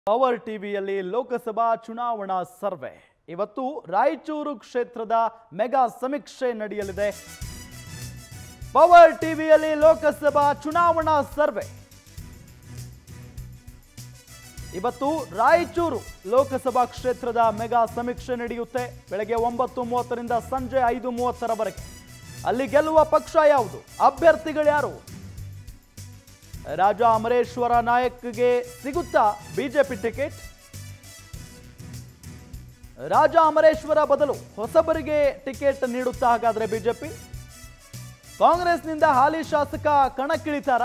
power ಟಿವಿಯಲ್ಲಿ ಲೋಕಸಭಾ ಚುನಾವಣಾ survey ಇವತ್ತು ರಾಯಚೂರು ಕ್ಷೇತ್ರದ ಮೆಗಾ ಸಮೀಕ್ಷೆ ನಡೆಯಲಿದೆ ಪವರ್ ಟಿವಿಯಲ್ಲಿ ಲೋಕಸಭಾ ಚುನಾವಣಾ ಸರ್ವೆ ಇವತ್ತು ರಾಯಚೂರು ಲೋಕಸಭಾ ಕ್ಷೇತ್ರದ ಮೆಗಾ ಸಮೀಕ್ಷೆ ನಡೆಯುತ್ತೆ ಬೆಳಗ್ಗೆ ಒಂಬತ್ತು ಮೂವತ್ತರಿಂದ ಸಂಜೆ ಐದು ಮೂವತ್ತರವರೆಗೆ ಅಲ್ಲಿ ಗೆಲ್ಲುವ ಪಕ್ಷ ಯಾವುದು ಅಭ್ಯರ್ಥಿಗಳು ಯಾರು ರಾಜ ಅಮರೇಶ್ವರ ನಾಯಕ್ಗೆ ಸಿಗುತ್ತಾ ಬಿಜೆಪಿ ಟಿಕೆಟ್ ರಾಜ ಅಮರೇಶ್ವರ ಬದಲು ಹೊಸಬರಿಗೆ ಟಿಕೆಟ್ ನೀಡುತ್ತಾ ಹಾಗಾದ್ರೆ ಬಿಜೆಪಿ ಕಾಂಗ್ರೆಸ್ನಿಂದ ಹಾಲಿ ಶಾಸಕ ಕಣಕ್ಕಿಳಿತಾರ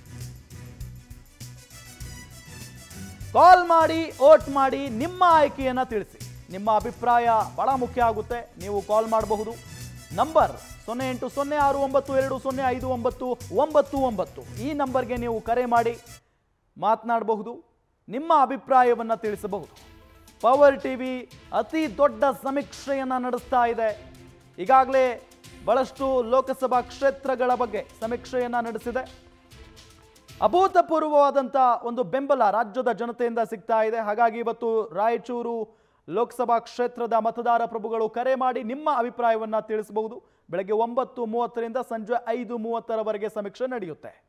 ಕಾಲ್ ಮಾಡಿ ಓಟ್ ಮಾಡಿ ನಿಮ್ಮ ಆಯ್ಕೆಯನ್ನ ತಿಳಿಸಿ ನಿಮ್ಮ ಅಭಿಪ್ರಾಯ ಬಹಳ ಮುಖ್ಯ ಆಗುತ್ತೆ ನೀವು ಕಾಲ್ ಮಾಡಬಹುದು ನಂಬರ್ ಸೊನ್ನೆ ಎಂಟು ಸೊನ್ನೆ ಆರು ಒಂಬತ್ತು ಎರಡು ಸೊನ್ನೆ ಐದು ಒಂಬತ್ತು ಒಂಬತ್ತು ಒಂಬತ್ತು ಈ ನಂಬರ್ಗೆ ನೀವು ಕರೆ ಮಾಡಿ ಮಾತನಾಡಬಹುದು ನಿಮ್ಮ ಅಭಿಪ್ರಾಯವನ್ನ ತಿಳಿಸಬಹುದು ಪವರ್ ಟಿವಿ ಅತಿ ದೊಡ್ಡ ಸಮೀಕ್ಷೆಯನ್ನ ನಡೆಸ್ತಾ ಇದೆ ಈಗಾಗಲೇ ಬಹಳಷ್ಟು ಲೋಕಸಭಾ ಕ್ಷೇತ್ರಗಳ ಬಗ್ಗೆ ಸಮೀಕ್ಷೆಯನ್ನ ನಡೆಸಿದೆ ಅಭೂತಪೂರ್ವವಾದಂಥ ಒಂದು ಬೆಂಬಲ ರಾಜ್ಯದ ಜನತೆಯಿಂದ ಸಿಗ್ತಾ ಇದೆ ಹಾಗಾಗಿ ಇವತ್ತು ರಾಯಚೂರು ಲೋಕಸಭಾ ಕ್ಷೇತ್ರದ ಮತದಾರ ಪ್ರಭುಗಳು ಕರೆ ಮಾಡಿ ನಿಮ್ಮ ಅಭಿಪ್ರಾಯವನ್ನ ತಿಳಿಸಬಹುದು ಬೆಳಗ್ಗೆ ಒಂಬತ್ತು ಮೂವತ್ತರಿಂದ ಸಂಜೆ ಐದು ಮೂವತ್ತರವರೆಗೆ ಸಮೀಕ್ಷೆ ನಡೆಯುತ್ತೆ